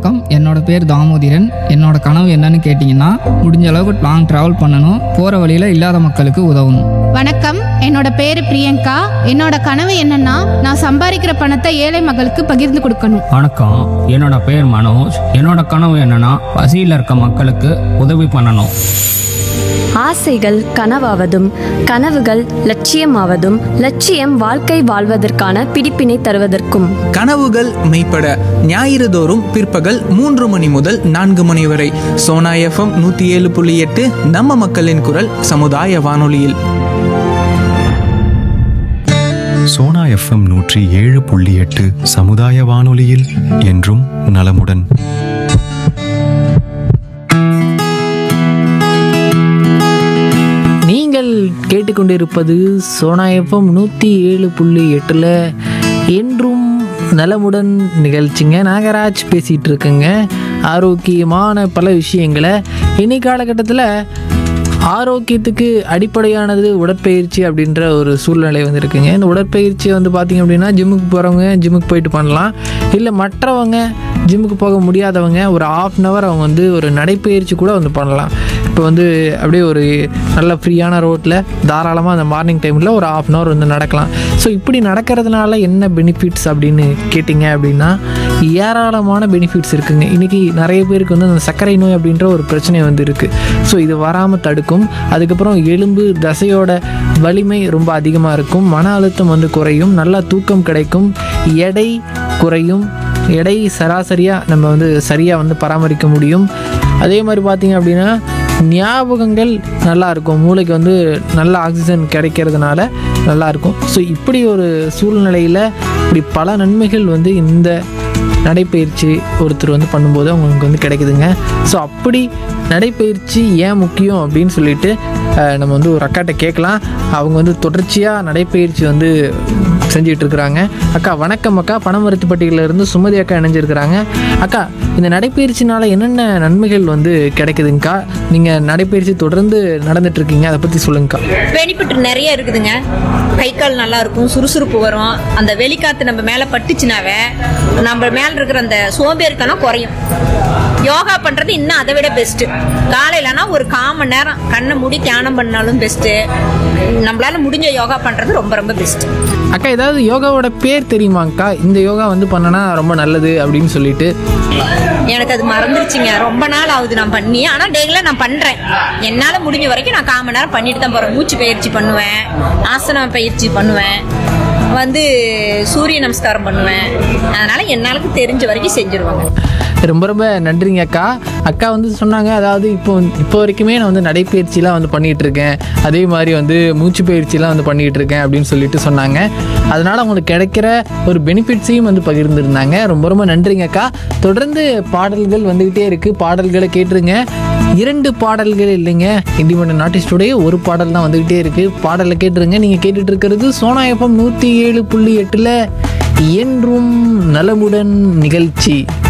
வணக்கம் என்னோட பேர் தாமோதிரன் என்னோட கனவு என்னன்னு கேட்டிங்கன்னா முடிஞ்ச அளவுக்கு லாங் ட்ராவல் பண்ணணும் போகிற வழியில் இல்லாத மக்களுக்கு உதவணும் வணக்கம் என்னோட பேரு பிரியங்கா என்னோட கனவு என்னன்னா நான் சம்பாதிக்கிற பணத்தை ஏழை மக்களுக்கு பகிர்ந்து கொடுக்கணும் வணக்கம் என்னோட பேர் மனோஜ் என்னோட கனவு என்னன்னா பசியில் இருக்க மக்களுக்கு உதவி பண்ணணும் ஆசைகள் கனவாவதும் கனவுகள் லட்சியமாவதும் லட்சியம் வாழ்க்கை வாழ்வதற்கான பிடிப்பினை தருவதற்கும் கனவுகள் மெய்ப்பட ஞாயிறு தோறும் பிற்பகல் மூன்று மணி முதல் நான்கு மணி வரை சோனா எஃப்எம் நூற்றி ஏழு புள்ளி எட்டு நம்ம மக்களின் குரல் சமுதாய வானொலியில் சோனா எஃப்எம் நூற்றி ஏழு புள்ளி எட்டு சமுதாய வானொலியில் என்றும் நலமுடன் நீங்கள் கேட்டுக்கொண்டிருப்பது சோனா எஃப்எம் நூற்றி ஏழு புள்ளி எட்டில் என்றும் நலமுடன் நிகழ்ச்சிங்க நாகராஜ் பேசிகிட்டு இருக்கேங்க ஆரோக்கியமான பல விஷயங்களை இன்னைக்கு காலகட்டத்தில் ஆரோக்கியத்துக்கு அடிப்படையானது உடற்பயிற்சி அப்படின்ற ஒரு சூழ்நிலை வந்து இருக்குங்க இந்த உடற்பயிற்சியை வந்து பார்த்திங்க அப்படின்னா ஜிம்முக்கு போகிறவங்க ஜிம்முக்கு போயிட்டு பண்ணலாம் இல்லை மற்றவங்க ஜிம்முக்கு போக முடியாதவங்க ஒரு ஆஃப் அன் ஹவர் அவங்க வந்து ஒரு நடைப்பயிற்சி கூட வந்து பண்ணலாம் இப்போ வந்து அப்படியே ஒரு நல்ல ஃப்ரீயான ரோட்டில் தாராளமாக அந்த மார்னிங் டைமில் ஒரு ஆஃப் அன் ஹவர் வந்து நடக்கலாம் ஸோ இப்படி நடக்கிறதுனால என்ன பெனிஃபிட்ஸ் அப்படின்னு கேட்டிங்க அப்படின்னா ஏராளமான பெனிஃபிட்ஸ் இருக்குங்க இன்றைக்கி நிறைய பேருக்கு வந்து அந்த சர்க்கரை நோய் அப்படின்ற ஒரு பிரச்சனை வந்து இருக்குது ஸோ இது வராமல் தடுக்கும் அதுக்கப்புறம் எலும்பு தசையோட வலிமை ரொம்ப அதிகமாக இருக்கும் மன அழுத்தம் வந்து குறையும் நல்லா தூக்கம் கிடைக்கும் எடை குறையும் எடை சராசரியாக நம்ம வந்து சரியாக வந்து பராமரிக்க முடியும் அதே மாதிரி பார்த்திங்க அப்படின்னா ஞாபகங்கள் நல்லா இருக்கும் மூளைக்கு வந்து நல்ல ஆக்சிஜன் கிடைக்கிறதுனால நல்லா இருக்கும் ஸோ இப்படி ஒரு சூழ்நிலையில் இப்படி பல நன்மைகள் வந்து இந்த நடைப்பயிற்சி ஒருத்தர் வந்து பண்ணும்போது அவங்களுக்கு வந்து கிடைக்குதுங்க ஸோ அப்படி நடைப்பயிற்சி ஏன் முக்கியம் அப்படின்னு சொல்லிட்டு அஹ், நம்ம வந்து ஒரு அக்காட்ட கேட்கலாம் அவங்க வந்து தொடர்ச்சியாக நடைப்பயிற்சி வந்து செஞ்சுட்டு இருக்கிறாங்க அக்கா வணக்கம் அக்கா பணமருத்துப்பட்டியில இருந்து சுமதி அக்கா இணைஞ்சிருக்கிறாங்க அக்கா இந்த நடைப்பயிற்சினால என்னென்ன நன்மைகள் வந்து கிடைக்குதுங்கக்கா நீங்கள் நடைப்பயிற்சி தொடர்ந்து நடந்துட்டு இருக்கீங்க அதை பற்றி சொல்லுங்கக்கா பெனிஃபிட் நிறைய இருக்குதுங்க கை கால் நல்லா இருக்கும் சுறுசுறுப்பு வரும் அந்த வெளிக்காத்து நம்ம மேல பட்டுச்சுனாவே நம்ம மேல இருக்கிற அந்த சோம்பேறித்தனம் குறையும் யோகா பண்றது இன்னும் அதை விட பெஸ்ட் காலையிலனா ஒரு கால் மணி நேரம் கண்ணை மூடி தியானம் பண்ணாலும் பெஸ்ட் நம்மளால முடிஞ்ச யோகா பண்றது ரொம்ப ரொம்ப பெஸ்ட் அக்கா ஏதாவது யோகாவோட பேர் தெரியுமாங்க்கா இந்த யோகா வந்து பண்ணனா ரொம்ப நல்லது அப்படின்னு சொல்லிட்டு எனக்கு அது மறந்துருச்சுங்க ரொம்ப நாள் ஆகுது நான் பண்ணி ஆனா டெய்லியா நான் பண்றேன் என்னால முடிஞ்ச வரைக்கும் நான் கால் மணி நேரம் பண்ணிட்டு தான் போறேன் மூச்சு பயிற்சி பண்ணுவேன் ஆசன பயிற்சி பண்ணுவேன் வந்து சூரிய நமஸ்காரம் பண்ணுவேன் அதனால என்னாலுக்கு தெரிஞ்ச வரைக்கும் செஞ்சிருவாங்க ரொம்ப ரொம்ப நன்றிங்க அக்கா அக்கா வந்து சொன்னாங்க அதாவது இப்போ இப்போ வரைக்குமே நான் வந்து நடைப்பயிற்சிலாம் வந்து பண்ணிகிட்டு இருக்கேன் அதே மாதிரி வந்து மூச்சு பயிற்சிலாம் வந்து பண்ணிகிட்டு இருக்கேன் அப்படின்னு சொல்லிட்டு சொன்னாங்க அதனால் அவங்களுக்கு கிடைக்கிற ஒரு பெனிஃபிட்ஸையும் வந்து பகிர்ந்துருந்தாங்க ரொம்ப ரொம்ப நன்றிங்க அக்கா தொடர்ந்து பாடல்கள் வந்துக்கிட்டே இருக்குது பாடல்களை கேட்டுருங்க இரண்டு பாடல்கள் இல்லைங்க இண்டிபெண்ட் ஆர்டிஸ்டோடைய ஒரு பாடல் தான் வந்துக்கிட்டே இருக்குது பாடலை கேட்டுருங்க நீங்கள் கேட்டுட்டு இருக்கிறது சோனா எஃப்எம் நூற்றி ஏழு புள்ளி எட்டில் என்றும் நலமுடன் நிகழ்ச்சி